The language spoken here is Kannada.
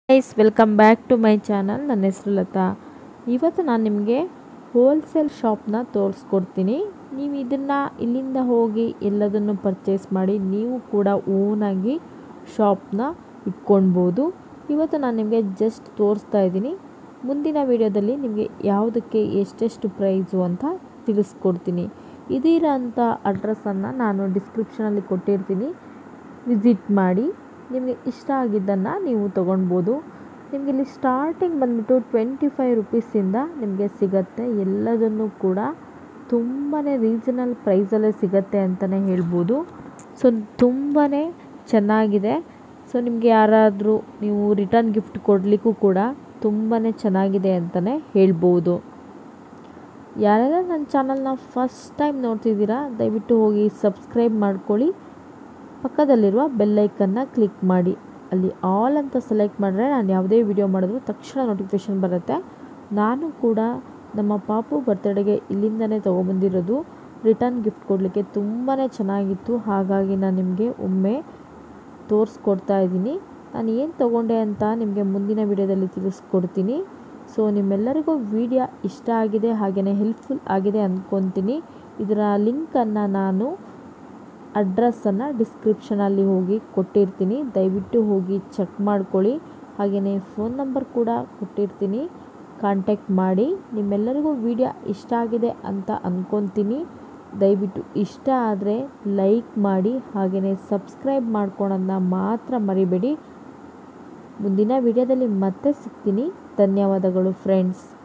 guys welcome back to my channel ನನ್ನ ಹೆಸರು ಲತಾ ಇವತ್ತು ನಾನು ನಿಮಗೆ ಹೋಲ್ಸೇಲ್ ಶಾಪ್ನ ತೋರಿಸ್ಕೊಡ್ತೀನಿ ನೀವು ಇದನ್ನು ಇಲ್ಲಿಂದ ಹೋಗಿ ಎಲ್ಲದನ್ನು ಪರ್ಚೇಸ್ ಮಾಡಿ ನೀವು ಕೂಡ ಓನಾಗಿ ಶಾಪ್ನ ಇಟ್ಕೊಳ್ಬೋದು ಇವತ್ತು ನಾನು ನಿಮಗೆ ಜಸ್ಟ್ ತೋರಿಸ್ತಾ ಇದ್ದೀನಿ ಮುಂದಿನ ವಿಡಿಯೋದಲ್ಲಿ ನಿಮಗೆ ಯಾವುದಕ್ಕೆ ಎಷ್ಟೆಷ್ಟು ಪ್ರೈಸು ಅಂತ ತಿಳಿಸ್ಕೊಡ್ತೀನಿ ಇದಿರೋ ಅಂಥ ಅಡ್ರೆಸ್ಸನ್ನು ನಾನು ಡಿಸ್ಕ್ರಿಪ್ಷನಲ್ಲಿ ಕೊಟ್ಟಿರ್ತೀನಿ ವಿಸಿಟ್ ಮಾಡಿ ನಿಮಗೆ ಇಷ್ಟ ಆಗಿದ್ದನ್ನು ನೀವು ತೊಗೊಳ್ಬೋದು ನಿಮಗೆ ಇಲ್ಲಿ ಸ್ಟಾರ್ಟಿಂಗ್ ಬಂದುಬಿಟ್ಟು ಟ್ವೆಂಟಿ ಫೈವ್ ರುಪೀಸಿಂದ ನಿಮಗೆ ಸಿಗತ್ತೆ ಎಲ್ಲದನ್ನು ಕೂಡ ತುಂಬಾ ರೀಸನಲ್ ಪ್ರೈಸಲ್ಲೇ ಸಿಗತ್ತೆ ಅಂತಲೇ ಹೇಳ್ಬೋದು ಸೊ ತುಂಬಾ ಚೆನ್ನಾಗಿದೆ ಸೊ ನಿಮಗೆ ಯಾರಾದರೂ ನೀವು ರಿಟರ್ನ್ ಗಿಫ್ಟ್ ಕೊಡಲಿಕ್ಕೂ ಕೂಡ ತುಂಬಾ ಚೆನ್ನಾಗಿದೆ ಅಂತಲೇ ಹೇಳ್ಬೋದು ಯಾರೆಲ್ಲ ನನ್ನ ಚಾನಲ್ನ ಫಸ್ಟ್ ಟೈಮ್ ನೋಡ್ತಿದ್ದೀರಾ ದಯವಿಟ್ಟು ಹೋಗಿ ಸಬ್ಸ್ಕ್ರೈಬ್ ಮಾಡ್ಕೊಳ್ಳಿ ಪಕ್ಕದಲ್ಲಿರುವ ಬೆಲ್ಲೈಕನ್ನ ಕ್ಲಿಕ್ ಮಾಡಿ ಅಲ್ಲಿ ಆಲ್ ಅಂತ ಸೆಲೆಕ್ಟ್ ಮಾಡಿದ್ರೆ ನಾನು ಯಾವುದೇ ವಿಡಿಯೋ ಮಾಡಿದ್ರು ತಕ್ಷಣ ನೋಟಿಫಿಕೇಷನ್ ಬರುತ್ತೆ ನಾನು ಕೂಡ ನಮ್ಮ ಪಾಪು ಬರ್ತ್ಡೇಗೆ ಇಲ್ಲಿಂದನೇ ತೊಗೊಬಂದಿರೋದು ರಿಟರ್ನ್ ಗಿಫ್ಟ್ ಕೊಡಲಿಕ್ಕೆ ತುಂಬಾ ಚೆನ್ನಾಗಿತ್ತು ಹಾಗಾಗಿ ನಾನು ನಿಮಗೆ ಒಮ್ಮೆ ತೋರಿಸ್ಕೊಡ್ತಾ ಇದ್ದೀನಿ ನಾನು ಏನು ತೊಗೊಂಡೆ ಅಂತ ನಿಮಗೆ ಮುಂದಿನ ವಿಡಿಯೋದಲ್ಲಿ ತಿಳಿಸ್ಕೊಡ್ತೀನಿ ಸೊ ನಿಮ್ಮೆಲ್ಲರಿಗೂ ವಿಡಿಯೋ ಇಷ್ಟ ಆಗಿದೆ ಹಾಗೆಯೇ ಹೆಲ್ಪ್ಫುಲ್ ಆಗಿದೆ ಅಂದ್ಕೊತೀನಿ ಇದರ ಲಿಂಕನ್ನು ನಾನು ಅಡ್ರೆಸ್ಸನ್ನು ಡಿಸ್ಕ್ರಿಪ್ಷನಲ್ಲಿ ಹೋಗಿ ಕೊಟ್ಟಿರ್ತೀನಿ ದಯವಿಟ್ಟು ಹೋಗಿ ಚೆಕ್ ಮಾಡ್ಕೊಳ್ಳಿ ಹಾಗೆಯೇ ಫೋನ್ ನಂಬರ್ ಕೂಡ ಕೊಟ್ಟಿರ್ತೀನಿ ಕಾಂಟ್ಯಾಕ್ಟ್ ಮಾಡಿ ನಿಮ್ಮೆಲ್ಲರಿಗೂ ವಿಡಿಯೋ ಇಷ್ಟ ಆಗಿದೆ ಅಂತ ಅಂದ್ಕೊತೀನಿ ದಯವಿಟ್ಟು ಇಷ್ಟ ಆದರೆ ಲೈಕ್ ಮಾಡಿ ಹಾಗೆಯೇ ಸಬ್ಸ್ಕ್ರೈಬ್ ಮಾಡ್ಕೊಳೋದನ್ನ ಮಾತ್ರ ಮರಿಬೇಡಿ ಮುಂದಿನ ವಿಡಿಯೋದಲ್ಲಿ ಮತ್ತೆ ಸಿಗ್ತೀನಿ ಧನ್ಯವಾದಗಳು ಫ್ರೆಂಡ್ಸ್